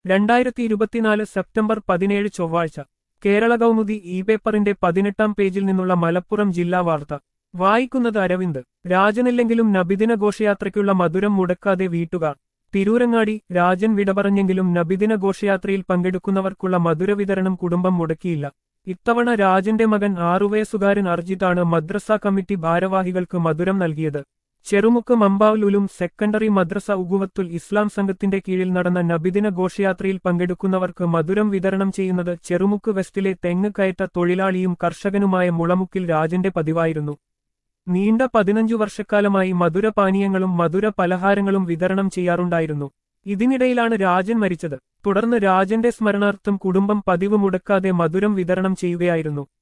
രണ്ടായിരത്തി ഇരുപത്തിനാല് സെപ്റ്റംബർ പതിനേഴ് ചൊവ്വാഴ്ച കേരള കൗമുദി ഇ പേപ്പറിന്റെ പതിനെട്ടാം പേജിൽ നിന്നുള്ള മലപ്പുറം ജില്ലാ വാർത്ത വായിക്കുന്നത് അരവിന്ദ് രാജനില്ലെങ്കിലും നബിദിന ഘോഷയാത്രയ്ക്കുള്ള മധുരം മുടക്കാതെ വീട്ടുകാർ തിരൂരങ്ങാടി രാജൻ വിട പറഞ്ഞെങ്കിലും നബിദിന ഘോഷയാത്രയിൽ പങ്കെടുക്കുന്നവർക്കുള്ള മധുര വിതരണം കുടുംബം മുടക്കിയില്ല ഇത്തവണ രാജന്റെ മകൻ ആറുവയസ്സുകാരൻ അർജിതാണ് മദ്രസ കമ്മിറ്റി ഭാരവാഹികൾക്ക് മധുരം നൽകിയത് ചെറുമുക്ക് മമ്പാവലുലും സെക്കൻഡറി മദ്രസ ഉഗുവത്തുൽ ഇസ്ലാം സംഘത്തിന്റെ കീഴിൽ നടന്ന നബിദിന ഘോഷയാത്രയിൽ പങ്കെടുക്കുന്നവർക്ക് മധുരം വിതരണം ചെയ്യുന്നത് ചെറുമുക്ക് വെസ്റ്റിലെ തെങ്ങ് കയറ്റ തൊഴിലാളിയും കർഷകനുമായ മുളമുക്കിൽ രാജന്റെ പതിവായിരുന്നു നീണ്ട പതിനഞ്ചു വർഷക്കാലമായി മധുരപാനീയങ്ങളും മധുര പലഹാരങ്ങളും വിതരണം ചെയ്യാറുണ്ടായിരുന്നു ഇതിനിടയിലാണ് രാജൻ മരിച്ചത് തുടർന്ന് രാജന്റെ സ്മരണാർത്ഥം കുടുംബം പതിവ് മുടക്കാതെ മധുരം വിതരണം ചെയ്യുകയായിരുന്നു